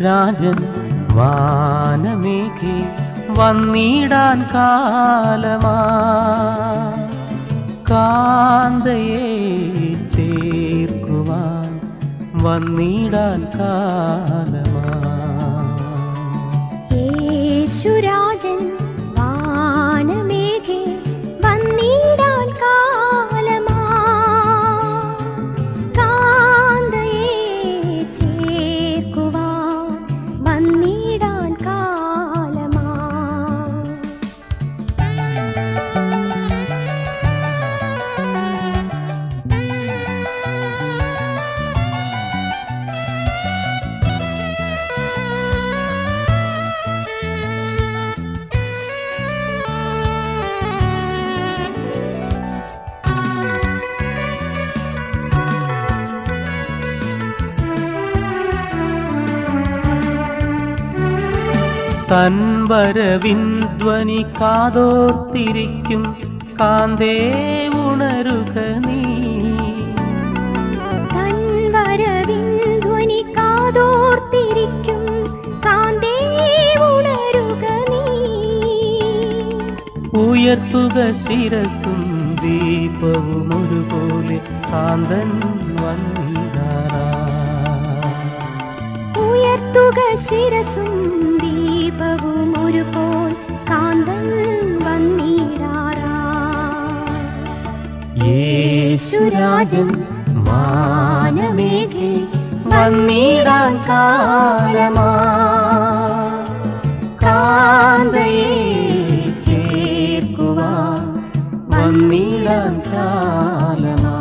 യേശുരാജൻ വാനമേഘി വന്നിടാൻ കാലമാ കാന്തയെ ചേർക്കുവാൻ വന്നിടാൻ കാലമാ യേശുരാജൻ വാനമേഘേ വന്നിടാൻ കാലമാ കാന്തയെ ചേർക്കുവാൻ വന്നിടാൻ കാലമാ തൻ വരവിൻ ധ്വനി കാതോർത്തിരിക്കും കാന്തേ ഉണരുക നീ തൻ വരവിൻ ധ്വനി കാതോർത്തിരിക്കും കാന്തേ ഉണരുക നീ ഉയർത്തുക ശിരസും ദീപവും ഒരുപോലെ കാന്തൻ വന്നിടാറാ ഉയർത്തുക ശിരസും ദീപവും ഒരുപോൽ കാന്തൻ വന്നിടാറാ യേശുരാജൻ വാനമേഘി വന്നിടാൻ കാലമാ കാന്തയെ ചേർക്കുവാൻ വന്നിടാൻ കാലമാ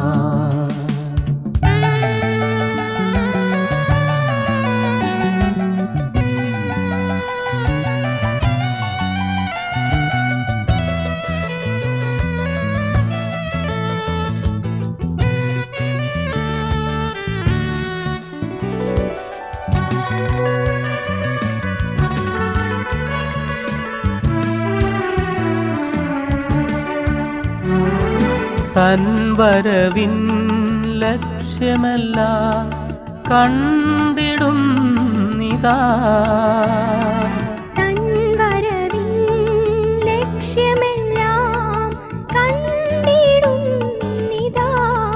തൻ വരവിൻ ലക്ഷ്യമല്ല കണ്ടിടും നിതാ തൻ വരവിൻ ലക്ഷ്യമെല്ലാം കണ്ടിടുന്നിതാ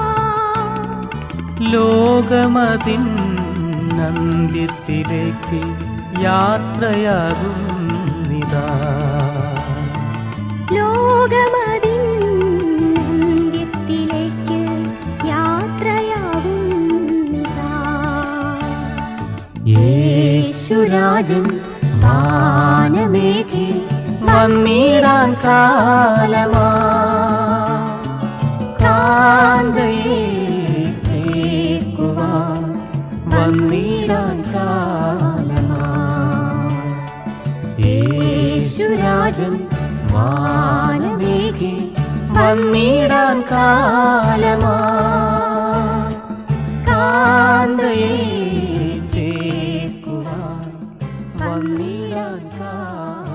ലോകമതിൻ അന്ത്യത്തിലേക്ക് യാത്രയാകും നിതാ ലോകമതിൻ അന്ത്യത്തിലേക്ക് യാത്രയാകുന്നിതാ യേശുരാജൻ വാനമേഘി വന്നിടാൻ കാലമാ കാന്തയെ ചേർക്കുവാൻ വന്നിടാൻ കാലമാ യേശുരാജൻ വാനമേഘി വന്നിടാൻ കാലമാ കാന്തയെ ചേർക്കുവാൻ വന്നിടാൻ കാലമാ